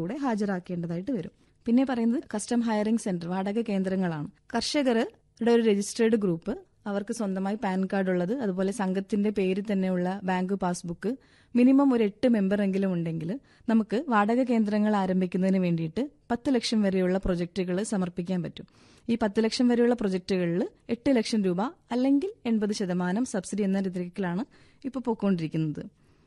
കൂടെ ഹാജരാക്കേണ്ടതായിട്ട് വരും പിന്നെ പറയുന്നത് കസ്റ്റം ഹയറിംഗ് സെന്റർ വാടക കേന്ദ്രങ്ങളാണ് കർഷകരുടെ ഒരു രജിസ്ട്രേഡ് ഗ്രൂപ്പ് അവർക്ക് സ്വന്തമായി പാൻ കാർഡ് ഉള്ളത് അതുപോലെ സംഘത്തിന്റെ പേര് തന്നെയുള്ള ബാങ്ക് പാസ്ബുക്ക് മിനിമം ഒരു എട്ട് മെമ്പർ എങ്കിലും ഉണ്ടെങ്കിൽ നമുക്ക് വാടക കേന്ദ്രങ്ങൾ ആരംഭിക്കുന്നതിന് വേണ്ടിയിട്ട് പത്ത് ലക്ഷം വരെയുള്ള പ്രൊജക്ടുകൾ സമർപ്പിക്കാൻ പറ്റും ഈ പത്ത് ലക്ഷം വരെയുള്ള പ്രൊജക്ടുകളിൽ എട്ട് ലക്ഷം രൂപ അല്ലെങ്കിൽ എൺപത് ശതമാനം സബ്സിഡി എന്ന രീതിയിലാണ് ഇപ്പോൾ പോയിക്കൊണ്ടിരിക്കുന്നത്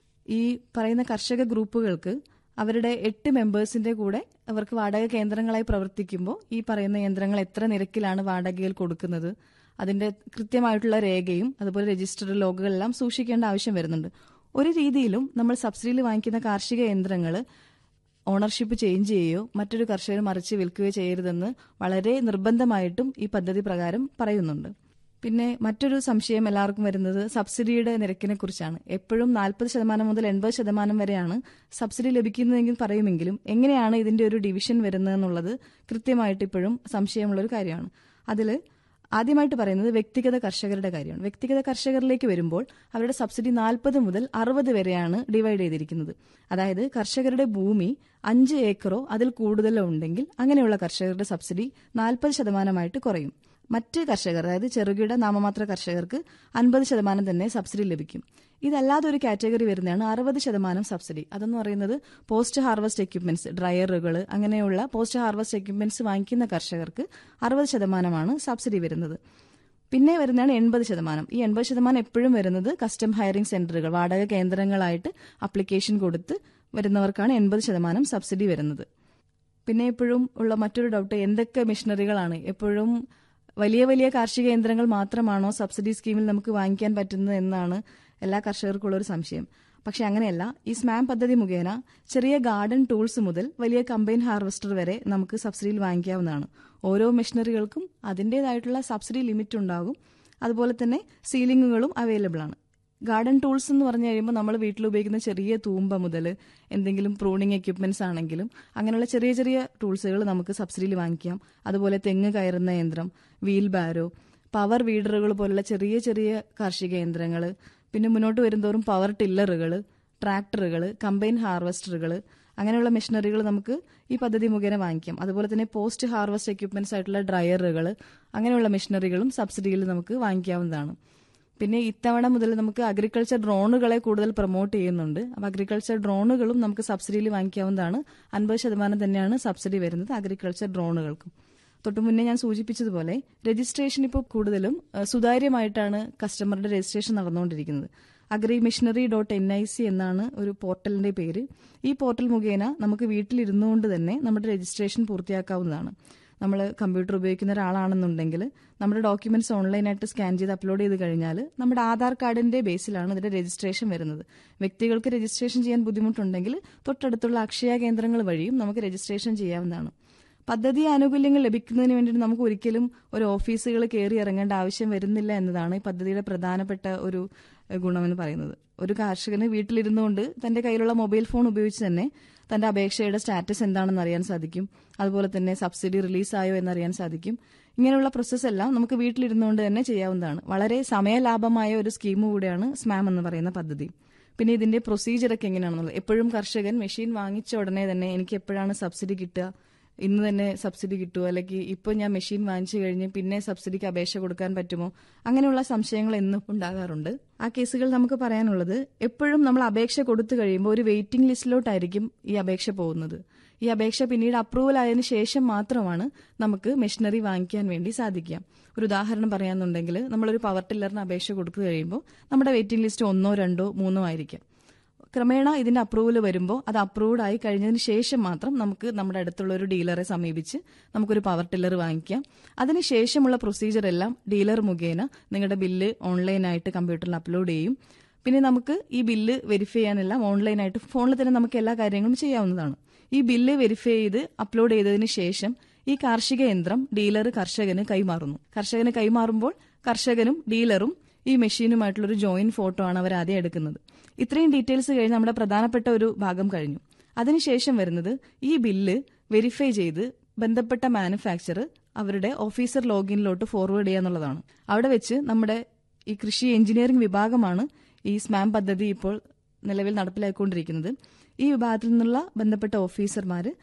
ഈ പറയുന്ന കർഷക ഗ്രൂപ്പുകൾക്ക് അവരുടെ എട്ട് മെമ്പേഴ്സിന്റെ കൂടെ അവർക്ക് വാടക കേന്ദ്രങ്ങളായി പ്രവർത്തിക്കുമ്പോൾ ഈ പറയുന്ന യന്ത്രങ്ങൾ എത്ര നിരക്കിലാണ് വാടകയിൽ കൊടുക്കുന്നത് അതിന്റെ കൃത്യമായിട്ടുള്ള രേഖയും അതുപോലെ രജിസ്റ്റർ ലോഗുകളെല്ലാം സൂക്ഷിക്കേണ്ട ആവശ്യം വരുന്നുണ്ട് ഒരു രീതിയിലും നമ്മൾ സബ്സിഡിയിൽ വാങ്ങിക്കുന്ന കാർഷിക യന്ത്രങ്ങൾ ഓണർഷിപ്പ് ചേഞ്ച് ചെയ്യുകയോ മറ്റൊരു കർഷകർ മറിച്ച് വിൽക്കുകയോ ചെയ്യരുതെന്ന് വളരെ നിർബന്ധമായിട്ടും ഈ പദ്ധതി പ്രകാരം പറയുന്നുണ്ട് പിന്നെ മറ്റൊരു സംശയം എല്ലാവർക്കും വരുന്നത് സബ്സിഡിയുടെ നിരക്കിനെ കുറിച്ചാണ് എപ്പോഴും നാൽപ്പത് ശതമാനം മുതൽ എൺപത് ശതമാനം വരെയാണ് സബ്സിഡി ലഭിക്കുന്നതെങ്കിൽ പറയുമെങ്കിലും എങ്ങനെയാണ് ഇതിന്റെ ഒരു ഡിവിഷൻ വരുന്നതെന്നുള്ളത് കൃത്യമായിട്ട് ഇപ്പോഴും സംശയമുള്ള ഒരു കാര്യമാണ് അതിൽ ആദ്യമായിട്ട് പറയുന്നത് വ്യക്തിഗത കർഷകരുടെ കാര്യമാണ് വ്യക്തിഗത കർഷകരിലേക്ക് വരുമ്പോൾ അവരുടെ സബ്സിഡി നാൽപ്പത് മുതൽ അറുപത് വരെയാണ് ഡിവൈഡ് ചെയ്തിരിക്കുന്നത് അതായത് കർഷകരുടെ ഭൂമി അഞ്ച് ഏക്കറോ അതിൽ കൂടുതലോ ഉണ്ടെങ്കിൽ അങ്ങനെയുള്ള കർഷകരുടെ സബ്സിഡി നാൽപ്പത് ശതമാനമായിട്ട് കുറയും മറ്റ് കർഷകർ അതായത് ചെറുകിട നാമമാത്ര കർഷകർക്ക് അൻപത് ശതമാനം തന്നെ സബ്സിഡി ലഭിക്കും ഇതല്ലാതെ ഒരു കാറ്റഗറി വരുന്നതാണ് അറുപത് ശതമാനം സബ്സിഡി അതെന്ന് പറയുന്നത് പോസ്റ്റ് ഹാർവസ്റ്റ് എക്യുപ്മെന്റ്സ് ഡ്രയറുകൾ അങ്ങനെയുള്ള പോസ്റ്റ് ഹാർവസ്റ്റ് എക്യുപ്മെന്റ്സ് വാങ്ങിക്കുന്ന കർഷകർക്ക് അറുപത് ശതമാനമാണ് സബ്സിഡി വരുന്നത് പിന്നെ വരുന്നതാണ് എൺപത് ശതമാനം ഈ എൺപത് ശതമാനം എപ്പോഴും വരുന്നത് കസ്റ്റം ഹയറിംഗ് സെന്ററുകൾ വാടക കേന്ദ്രങ്ങളായിട്ട് അപ്ലിക്കേഷൻ കൊടുത്ത് വരുന്നവർക്കാണ് എൺപത് ശതമാനം സബ്സിഡി വരുന്നത് പിന്നെ എപ്പോഴും ഉള്ള മറ്റൊരു ഡൗട്ട് എന്തൊക്കെ മെഷീനറികളാണ് എപ്പോഴും വലിയ വലിയ കാർഷിക യന്ത്രങ്ങൾ മാത്രമാണോ സബ്സിഡി സ്കീമിൽ നമുക്ക് വാങ്ങിക്കാൻ പറ്റുന്നത് എന്നാണ് എല്ലാ കർഷകർക്കുള്ള ഒരു സംശയം പക്ഷെ അങ്ങനെയല്ല ഈ സ്മാം പദ്ധതി മുഖേന ചെറിയ ഗാർഡൻ ടൂൾസ് മുതൽ വലിയ കമ്പൈൻ ഹാർവസ്റ്റർ വരെ നമുക്ക് സബ്സിഡിയിൽ വാങ്ങിക്കാവുന്നതാണ് ഓരോ മെഷീനറികൾക്കും അതിൻ്റെതായിട്ടുള്ള സബ്സിഡി ലിമിറ്റ് ഉണ്ടാകും അതുപോലെ തന്നെ സീലിംഗുകളും അവൈലബിൾ ആണ് ഗാർഡൻ ടൂൾസ് എന്ന് പറഞ്ഞു കഴിയുമ്പോൾ നമ്മൾ വീട്ടിൽ ഉപയോഗിക്കുന്ന ചെറിയ തൂമ്പ മുതൽ എന്തെങ്കിലും പ്രൂണിങ് എക്യുപ്മെന്റ്സ് ആണെങ്കിലും അങ്ങനെയുള്ള ചെറിയ ചെറിയ ടൂൾസുകൾ നമുക്ക് സബ്സിഡിയിൽ വാങ്ങിക്കാം അതുപോലെ തെങ്ങ് കയറുന്ന യന്ത്രം വീൽ ബാരോ പവർ വീഡറുകൾ പോലുള്ള ചെറിയ ചെറിയ കാർഷിക യന്ത്രങ്ങൾ പിന്നെ മുന്നോട്ട് വരുന്തോറും പവർ ടില്ലറുകൾ ട്രാക്ടറുകൾ കമ്പൈൻ ഹാർവസ്റ്ററുകൾ അങ്ങനെയുള്ള മെഷീനറികൾ നമുക്ക് ഈ പദ്ധതി മുഖേന വാങ്ങിക്കാം അതുപോലെ തന്നെ പോസ്റ്റ് ഹാർവസ്റ്റ് എക്യുപ്മെന്റ്സ് ആയിട്ടുള്ള ഡ്രയറുകൾ അങ്ങനെയുള്ള മെഷീനറികളും സബ്സിഡിയിൽ നമുക്ക് വാങ്ങിക്കാവുന്നതാണ് പിന്നെ ഇത്തവണ മുതൽ നമുക്ക് അഗ്രികൾച്ചർ ഡ്രോണുകളെ കൂടുതൽ പ്രൊമോട്ട് ചെയ്യുന്നുണ്ട് അപ്പോൾ അഗ്രികൾച്ചർ ഡ്രോണുകളും നമുക്ക് സബ്സിഡിയിൽ വാങ്ങിക്കാവുന്നതാണ് അൻപത് ശതമാനം തന്നെയാണ് സബ്സിഡി വരുന്നത് അഗ്രികൾച്ചർ ഡ്രോണുകൾക്കും തൊട്ടു മുന്നേ ഞാൻ സൂചിപ്പിച്ചതുപോലെ രജിസ്ട്രേഷൻ ഇപ്പോൾ കൂടുതലും സുതാര്യമായിട്ടാണ് കസ്റ്റമറുടെ രജിസ്ട്രേഷൻ നടന്നുകൊണ്ടിരിക്കുന്നത് agri machinery dot N I C എന്നാണ് ഒരു പോർട്ടലിന്റെ പേര് ഈ പോർട്ടൽ മുഖേന നമുക്ക് വീട്ടിലിരുന്നുകൊണ്ട് തന്നെ നമ്മുടെ രജിസ്ട്രേഷൻ പൂർത്തിയാക്കാവുന്നതാണ് നമ്മൾ കമ്പ്യൂട്ടർ ഉപയോഗിക്കുന്ന ഒരാളാണെന്നുണ്ടെങ്കിൽ നമ്മുടെ ഡോക്യുമെന്റ്സ് ഓൺലൈനായിട്ട് സ്കാൻ ചെയ്ത് അപ്ലോഡ് ചെയ്ത് കഴിഞ്ഞാൽ നമ്മുടെ ആധാർ കാർഡിന്റെ ബേസിലാണ് ഇതിന്റെ രജിസ്ട്രേഷൻ വരുന്നത് വ്യക്തികൾക്ക് രജിസ്ട്രേഷൻ ചെയ്യാൻ ബുദ്ധിമുട്ടുണ്ടെങ്കിൽ തൊട്ടടുത്തുള്ള അക്ഷയ കേന്ദ്രങ്ങൾ വഴിയും നമുക്ക് രജിസ്ട്രേഷൻ ചെയ്യാവുന്നതാണ് പദ്ധതി ആനുകൂല്യങ്ങൾ ലഭിക്കുന്നതിന് വേണ്ടിയിട്ട് നമുക്ക് ഒരിക്കലും ഒരു ഓഫീസുകൾ കയറി ഇറങ്ങേണ്ട ആവശ്യം വരുന്നില്ല എന്നതാണ് ഈ പദ്ധതിയുടെ പ്രധാനപ്പെട്ട ഒരു ഗുണമെന്ന് പറയുന്നത് ഒരു കർഷകന് വീട്ടിലിരുന്നുകൊണ്ട് തന്റെ കയ്യിലുള്ള മൊബൈൽ ഫോൺ ഉപയോഗിച്ച് തന്നെ തന്റെ അപേക്ഷയുടെ സ്റ്റാറ്റസ് എന്താണെന്ന് അറിയാൻ സാധിക്കും അതുപോലെ തന്നെ സബ്സിഡി റിലീസായോ എന്നറിയാൻ സാധിക്കും ഇങ്ങനെയുള്ള പ്രോസസ്സ് എല്ലാം നമുക്ക് വീട്ടിലിരുന്നുകൊണ്ട് തന്നെ ചെയ്യാവുന്നതാണ് വളരെ സമയലാഭമായ ഒരു സ്കീം കൂടെയാണ് സ്മാം എന്ന് പറയുന്ന പദ്ധതി പിന്നെ ഇതിന്റെ പ്രൊസീജിയറൊക്കെ എങ്ങനെയാണെന്നുള്ളത് എപ്പോഴും കർഷകൻ മെഷീൻ വാങ്ങിച്ച ഉടനെ തന്നെ എനിക്ക് എപ്പോഴാണ് സബ്സിഡി കിട്ടുക ഇന്ന് തന്നെ സബ്സിഡി കിട്ടുമോ അല്ലെങ്കിൽ ഇപ്പോൾ ഞാൻ മെഷീൻ വാങ്ങിച്ചു കഴിഞ്ഞ് പിന്നെ സബ്സിഡിക്ക് അപേക്ഷ കൊടുക്കാൻ പറ്റുമോ അങ്ങനെയുള്ള സംശയങ്ങൾ എന്നും ഉണ്ടാകാറുണ്ട് ആ കേസുകൾ നമുക്ക് പറയാനുള്ളത് എപ്പോഴും നമ്മൾ അപേക്ഷ കൊടുത്തു കഴിയുമ്പോൾ ഒരു വെയിറ്റിംഗ് ലിസ്റ്റിലോട്ടായിരിക്കും ഈ അപേക്ഷ പോകുന്നത് ഈ അപേക്ഷ പിന്നീട് അപ്രൂവൽ ആയതിനു ശേഷം മാത്രമാണ് നമുക്ക് മെഷീനറി വാങ്ങിക്കാൻ വേണ്ടി സാധിക്കുക ഒരു ഉദാഹരണം പറയാന്നുണ്ടെങ്കിൽ നമ്മളൊരു പവർ ടില്ലറിന് അപേക്ഷ കൊടുത്തു കഴിയുമ്പോൾ നമ്മുടെ വെയിറ്റിംഗ് ലിസ്റ്റ് ഒന്നോ രണ്ടോ മൂന്നോ ആയിരിക്കാം ക്രമേണ ഇതിന്റെ അപ്രൂവൽ വരുമ്പോൾ അത് അപ്രൂവ്ഡ് ആയി കഴിഞ്ഞതിന് ശേഷം മാത്രം നമുക്ക് നമ്മുടെ അടുത്തുള്ള ഒരു ഡീലറെ സമീപിച്ച് നമുക്കൊരു പവർ ടില്ലർ വാങ്ങിക്കാം അതിനുശേഷമുള്ള പ്രൊസീജിയർ എല്ലാം ഡീലർ മുഖേന നിങ്ങളുടെ ബില്ല് ഓൺലൈനായിട്ട് കമ്പ്യൂട്ടറിൽ അപ്ലോഡ് ചെയ്യും പിന്നെ നമുക്ക് ഈ ബില്ല് വെരിഫൈ ചെയ്യാനെല്ലാം ഓൺലൈനായിട്ട് ഫോണിൽ തന്നെ നമുക്ക് എല്ലാ കാര്യങ്ങളും ചെയ്യാവുന്നതാണ് ഈ ബില്ല് വെരിഫൈ ചെയ്ത് അപ്ലോഡ് ചെയ്തതിന് ശേഷം ഈ കാർഷിക യന്ത്രം ഡീലർ കർഷകന് കൈമാറുന്നു കർഷകന് കൈമാറുമ്പോൾ കർഷകനും ഡീലറും ഈ മെഷീനുമായിട്ടുള്ള ഒരു ജോയിന്റ് ഫോട്ടോ ആണ് അവർ ആദ്യം എടുക്കുന്നത് ഇത്രയും ഡീറ്റെയിൽസ് കഴിഞ്ഞ് നമ്മുടെ പ്രധാനപ്പെട്ട ഒരു ഭാഗം കഴിഞ്ഞു അതിനുശേഷം വരുന്നത് ഈ ബില്ല് വെരിഫൈ ചെയ്ത് ബന്ധപ്പെട്ട മാനുഫാക്ചർ അവരുടെ ഓഫീസർ ലോഗിനിലോട്ട് ഫോർവേഡ് ചെയ്യുക എന്നുള്ളതാണ് അവിടെ വെച്ച് നമ്മുടെ ഈ കൃഷി എഞ്ചിനീയറിംഗ് വിഭാഗമാണ് ഈ സ്മാം പദ്ധതി ഇപ്പോൾ നിലവിൽ നടപ്പിലാക്കിക്കൊണ്ടിരിക്കുന്നത് ഈ വിഭാഗത്തിൽ നിന്നുള്ള ബന്ധപ്പെട്ട ഓഫീസർമാർ